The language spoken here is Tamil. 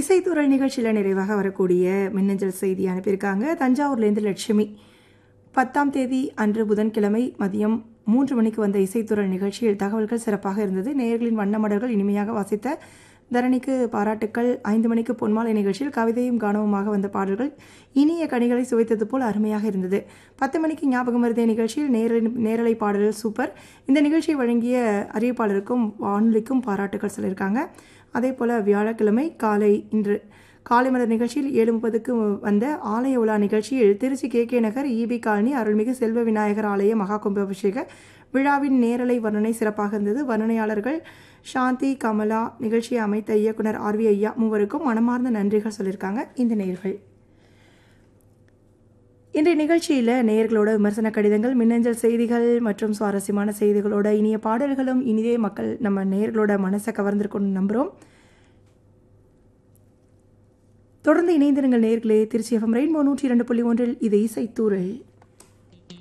இசைத்துறல் நிகழ்ச்சியில் நிறைவாக வரக்கூடிய மின்னஞ்சல் செய்தி அனுப்பியிருக்காங்க தஞ்சாவூர்லேருந்து லட்சுமி பத்தாம் தேதி அன்று புதன்கிழமை மதியம் மூன்று மணிக்கு வந்த இசைத்துறல் நிகழ்ச்சியில் தகவல்கள் சிறப்பாக இருந்தது நேயர்களின் வண்ணமடல்கள் இனிமையாக வாசித்த தரணிக்கு பாராட்டுக்கள் ஐந்து மணிக்கு பொன்மாலை நிகழ்ச்சியில் கவிதையும் கானவுமாக வந்த பாடல்கள் இனிய கனிகளை சுவைத்தது போல் அருமையாக இருந்தது பத்து மணிக்கு ஞாபகம் வருதே நிகழ்ச்சியில் நேரலை நேரலை பாடல்கள் சூப்பர் இந்த நிகழ்ச்சியை வழங்கிய அறிவிப்பாளருக்கும் வானொலிக்கும் பாராட்டுக்கள் சொல்லியிருக்காங்க அதே போல் வியாழக்கிழமை காலை இன்று காலை மலர் நிகழ்ச்சியில் ஏழு முப்பதுக்கு வந்த ஆலய உலா நிகழ்ச்சியில் Trichy K K Nagar EB colony அருள்மிகு செல்வ விநாயகர் ஆலய மகா கும்பாபிஷேக விழாவின் நேரலை வர்ணனை சிறப்பாக இருந்தது வர்ணனையாளர்கள் சாந்தி கமலா நிகழ்ச்சியை அமைத்த இயக்குனர் ஆர் வி ஐயா மூவருக்கும் மனமார்ந்த நன்றிகள் சொல்லியிருக்காங்க இந்த நேர்கள் இன்றைய நிகழ்ச்சியில் நேயர்களோட விமர்சன கடிதங்கள் மின்னஞ்சல் செய்திகள் மற்றும் சுவாரஸ்யமான செய்திகளோட இனிய பாடல்களும் இனிதே மக்கள் நம்ம நேயர்களோட மனசை கவர்ந்திருக்கும்னு நம்புகிறோம் தொடர்ந்து இணைந்திருங்கள் நேர்களே திருச்சி எஃப்எம் ரெயின்போ நூற்றி இரண்டு புள்ளி ஒன்றில் இது இசைத்தூரல்